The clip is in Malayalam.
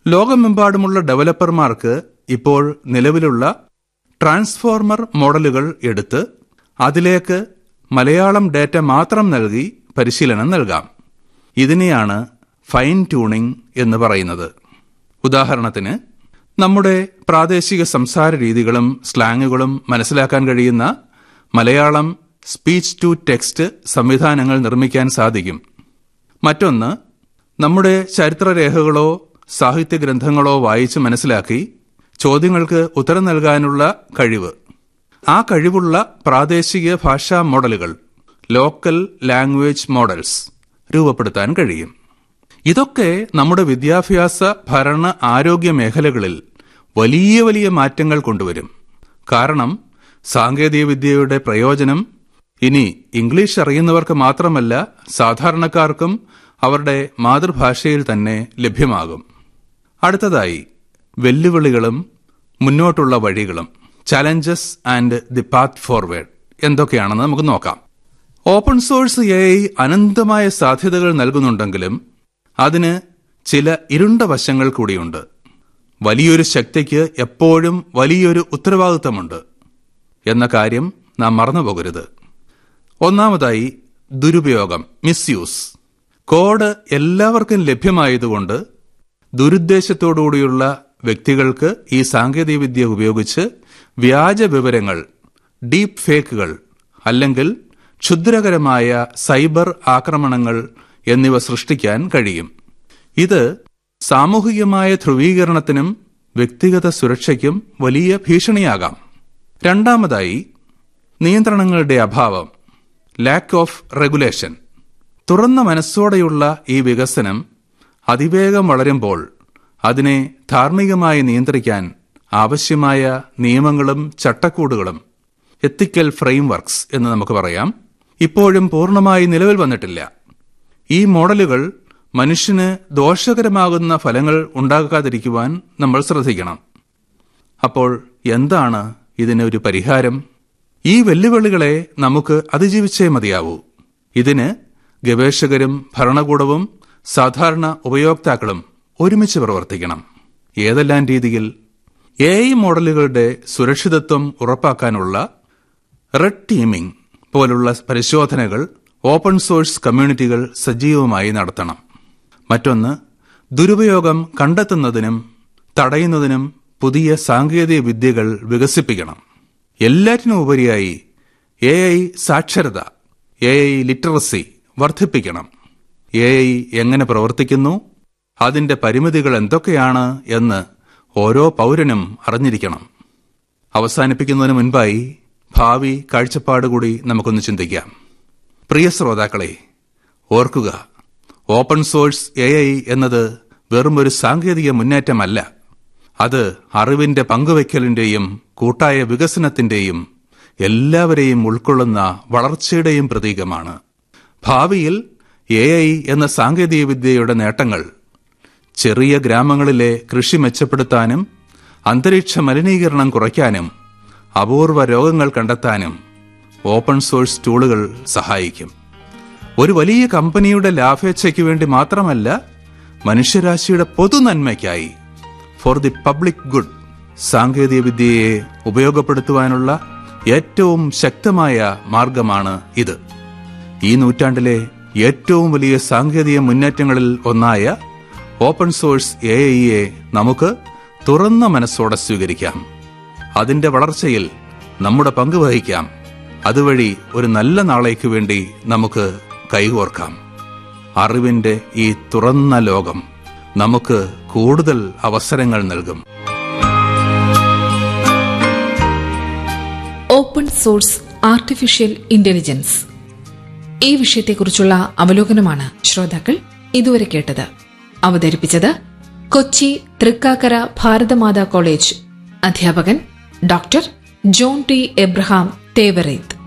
ലോകമെമ്പാടുമുള്ള ഡെവലപ്പർമാർക്ക് ഇപ്പോൾ നിലവിലുള്ള ട്രാൻസ്ഫോർമർ മോഡലുകൾ എടുത്ത് അതിലേക്ക് മലയാളം ഡാറ്റ മാത്രം നൽകി പരിശീലനം നൽകാം ഇതിനെയാണ് ഫൈൻ ട്യൂണിംഗ് എന്ന് പറയുന്നത് ഉദാഹരണത്തിന് നമ്മുടെ പ്രാദേശിക സംസാര രീതികളും സ്ലാങ്ങുകളും മനസ്സിലാക്കാൻ കഴിയുന്ന മലയാളം സ്പീച്ച് ടു ടെക്സ്റ്റ് സംവിധാനങ്ങൾ നിർമ്മിക്കാൻ സാധിക്കും മറ്റൊന്ന് നമ്മുടെ ചരിത്രരേഖകളോ സാഹിത്യ ഗ്രന്ഥങ്ങളോ വായിച്ച് മനസ്സിലാക്കി ചോദ്യങ്ങൾക്ക് ഉത്തരം നൽകാനുള്ള കഴിവ് ആ കഴിവുള്ള പ്രാദേശിക ഭാഷാ മോഡലുകൾ ലോക്കൽ ലാംഗ്വേജ് മോഡൽസ് രൂപപ്പെടുത്താൻ കഴിയും ഇതൊക്കെ നമ്മുടെ വിദ്യാഭ്യാസ ഭരണ ആരോഗ്യ മേഖലകളിൽ വലിയ വലിയ മാറ്റങ്ങൾ കൊണ്ടുവരും കാരണം സാങ്കേതികവിദ്യയുടെ പ്രയോജനം ഇനി ഇംഗ്ലീഷ് അറിയുന്നവർക്ക് മാത്രമല്ല സാധാരണക്കാർക്കും അവരുടെ മാതൃഭാഷയിൽ തന്നെ ലഭ്യമാകും അടുത്തതായി വെല്ലുവിളികളും മുന്നോട്ടുള്ള വഴികളും challenges and the path forward എന്തൊക്കെയാണെന്ന് നമുക്ക് നോക്കാം ഓപ്പൺ സോഴ്സ് എ ഐ അനന്തമായ സാധ്യതകൾ നൽകുന്നുണ്ടെങ്കിലും അതിന് ചില ഇരുണ്ട വശങ്ങൾ കൂടിയുണ്ട് വലിയൊരു ശക്തിക്ക് എപ്പോഴും വലിയൊരു ഉത്തരവാദിത്തമുണ്ട് എന്ന കാര്യം നാം മറന്നുപോകരുത് ഒന്നാമതായി ദുരുപയോഗം മിസ്യൂസ് കോഡ് എല്ലാവർക്കും ലഭ്യമായതുകൊണ്ട് ദുരുദ്ദേശത്തോടുകൂടിയുള്ള വ്യക്തികൾക്ക് ഈ സാങ്കേതികവിദ്യ ഉപയോഗിച്ച് വ്യാജ വിവരങ്ങൾ ഡീപ് ഫേക്കുകൾ അല്ലെങ്കിൽ ക്ഷുദ്രകരമായ സൈബർ ആക്രമണങ്ങൾ എന്നിവ സൃഷ്ടിക്കാൻ കഴിയും ഇത് സാമൂഹികമായ ധ്രുവീകരണത്തിനും വ്യക്തിഗത സുരക്ഷയ്ക്കും വലിയ ഭീഷണിയാകാം രണ്ടാമതായി നിയന്ത്രണങ്ങളുടെ അഭാവം ലാക്ക് ഓഫ് റെഗുലേഷൻ തുറന്ന മനസ്സോടെയുള്ള ഈ വികസനം അതിവേഗം വളരുമ്പോൾ അതിനെ ധാർമ്മികമായി നിയന്ത്രിക്കാൻ ആവശ്യമായ നിയമങ്ങളും ചട്ടക്കൂടുകളും എത്തിക്കൽ ഫ്രെയിംവർക്സ് എന്ന് നമുക്ക് പറയാം ഇപ്പോഴും പൂർണ്ണമായി നിലവിൽ വന്നിട്ടില്ല ഈ മോഡലുകൾ മനുഷ്യന് ദോഷകരമാകുന്ന ഫലങ്ങൾ ഉണ്ടാകാതിരിക്കുവാൻ നമ്മൾ ശ്രദ്ധിക്കണം അപ്പോൾ എന്താണ് ഇതിനൊരു പരിഹാരം ഈ വെല്ലുവിളികളെ നമുക്ക് അതിജീവിച്ചേ മതിയാവൂ ഇതിന് ഗവേഷകരും ഭരണകൂടവും സാധാരണ ഉപയോക്താക്കളും ഒരുമിച്ച് പ്രവർത്തിക്കണം ഏതെല്ലാം രീതിയിൽ എ ഐ മോഡലുകളുടെ സുരക്ഷിതത്വം ഉറപ്പാക്കാനുള്ള റെഡ് ടീമിംഗ് പോലുള്ള പരിശോധനകൾ ഓപ്പൺ സോഴ്സ് കമ്മ്യൂണിറ്റികൾ സജീവമായി നടത്തണം മറ്റൊന്ന് ദുരുപയോഗം കണ്ടെത്തുന്നതിനും തടയുന്നതിനും പുതിയ സാങ്കേതിക വിദ്യകൾ വികസിപ്പിക്കണം എല്ലാറ്റിനും ഉപരിയായി എ ഐ സാക്ഷരത എ ഐ ലിറ്ററസി വർദ്ധിപ്പിക്കണം എ ഐ എങ്ങനെ പ്രവർത്തിക്കുന്നു അതിന്റെ പരിമിതികൾ എന്തൊക്കെയാണ് എന്ന് ഓരോ പൗരനും അറിഞ്ഞിരിക്കണം അവസാനിപ്പിക്കുന്നതിന് മുൻപായി ഭാവി കാഴ്ചപ്പാട് കൂടി നമുക്കൊന്ന് ചിന്തിക്കാം പ്രിയ ശ്രോതാക്കളെ ഓർക്കുക ഓപ്പൺ സോഴ്സ് എ ഐ എന്നത് വെറും ഒരു സാങ്കേതിക മുന്നേറ്റമല്ല അത് അറിവിന്റെ പങ്കുവയ്ക്കലിന്റെയും കൂട്ടായ വികസനത്തിന്റെയും എല്ലാവരെയും ഉൾക്കൊള്ളുന്ന വളർച്ചയുടെയും പ്രതീകമാണ് ഭാവിയിൽ എ ഐ എന്ന സാങ്കേതികവിദ്യയുടെ നേട്ടങ്ങൾ ചെറിയ ഗ്രാമങ്ങളിലെ കൃഷി മെച്ചപ്പെടുത്താനും അന്തരീക്ഷ മലിനീകരണം കുറയ്ക്കാനും അപൂർവ രോഗങ്ങൾ കണ്ടെത്താനും ഓപ്പൺ സോഴ്സ് ടൂളുകൾ സഹായിക്കും ഒരു വലിയ കമ്പനിയുടെ ലാഭേച്ഛയ്ക്ക് വേണ്ടി മാത്രമല്ല മനുഷ്യരാശിയുടെ പൊതുനന്മയ്ക്കായി ഫോർ ദി പബ്ലിക് ഗുഡ് സാങ്കേതികവിദ്യയെ ഉപയോഗപ്പെടുത്തുവാനുള്ള ഏറ്റവും ശക്തമായ മാർഗമാണ് ഇത് ഈ നൂറ്റാണ്ടിലെ ഏറ്റവും വലിയ സാങ്കേതിക മുന്നേറ്റങ്ങളിൽ ഒന്നായ ഓപ്പൺ സോഴ്സ് എ ഐയെ നമുക്ക് തുറന്ന മനസ്സോടെ സ്വീകരിക്കാം അതിന്റെ വളർച്ചയിൽ നമ്മുടെ പങ്ക് വഹിക്കാം അതുവഴി ഒരു നല്ല നാളേക്ക് വേണ്ടി നമുക്ക് കൈകോർക്കാം അറിവിന്റെ ഈ തുറന്ന ലോകം നമുക്ക് കൂടുതൽ അവസരങ്ങൾ നൽകും ഓപ്പൺ സോഴ്സ് ആർട്ടിഫിഷ്യൽ ഇന്റലിജൻസ് ഈ വിഷയത്തെക്കുറിച്ചുള്ള അവലോകനമാണ് ശ്രോതാക്കൾ ഇതുവരെ കേട്ടത് അവതരിപ്പിച്ചത് കൊച്ചി തൃക്കാക്കര ഭാരതമാതാ കോളേജ് അധ്യാപകൻ ഡോക്ടർ ജോൺ ടി എബ്രഹാം തേവറേത്ത്